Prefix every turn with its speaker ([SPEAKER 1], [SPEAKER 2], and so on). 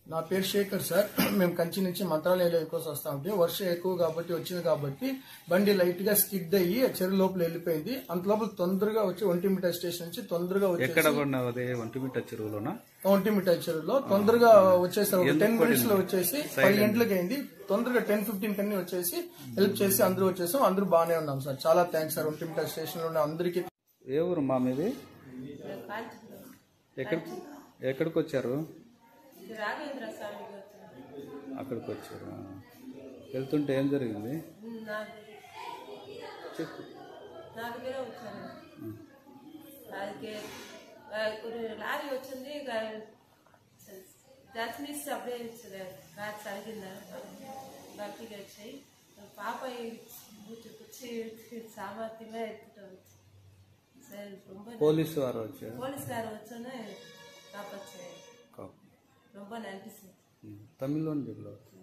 [SPEAKER 1] నా పేరు శేఖర్ సార్ మేము కంచి నుంచి మంత్రాలయంలో ఎక్కువ వస్తా ఉంటే వర్షం ఎక్కువ కాబట్టి వచ్చింది కాబట్టి బండి లైట్ గా స్కిడ్ అయ్యి ఆ చెరువు లోపల వెళ్ళిపోయింది అంత లోపల తొందరగా వచ్చి ఒంటిమిట స్టేషన్ నుంచి తొందరగా
[SPEAKER 2] ఎక్కడ
[SPEAKER 1] వచ్చేసి
[SPEAKER 2] పడినావు అదే ఒంటిమిట్ట చెరువులోనా
[SPEAKER 1] ఒంటిమిట చెరువులో తొందరగా వచ్చేసారు ఒక టెన్ మినిట్స్ లో వచ్చేసి పది గంటలకు అయింది తొందరగా టెన్ ఫిఫ్టీన్ కన్నీ వచ్చేసి హెల్ప్ చేసి అందరూ వచ్చేసాం అందరూ బాగానే ఉన్నాం సార్ చాలా థ్యాంక్స్ సార్ ఒంటిమిట స్టేషన్ లో ఉన్న అందరికీ
[SPEAKER 2] ఏ ఊరు మా మీది ఎక్కడ ఎక్కడికి వచ్చారు
[SPEAKER 3] రాఘవేంద్ర స్వామికి వచ్చాను
[SPEAKER 2] అక్కడికి వచ్చారు ఆ. వెళ్తుంటే ఏం జరిగింది
[SPEAKER 3] నాకు
[SPEAKER 2] చెప్పు
[SPEAKER 3] నా దగ్గర వచ్చాను அதுக்கு ஒரு లారీ వచ్చింది దర్శనిస్తే అప్పుడే కాదు సరిగిందా భక్తికి వచ్చాయి పాప కూర్చి సామర్థ్యంగా ఎత్తుతాం సరే ரொம்ப
[SPEAKER 2] పోలీసు వారు వచ్చారు
[SPEAKER 3] పోలీస్கார வச்சோன்னே காப்பாச்சு
[SPEAKER 2] కాపు.
[SPEAKER 3] ரொம்ப நன்றி சார்
[SPEAKER 2] ఉమ్. తమిళ్లోని చెప్పు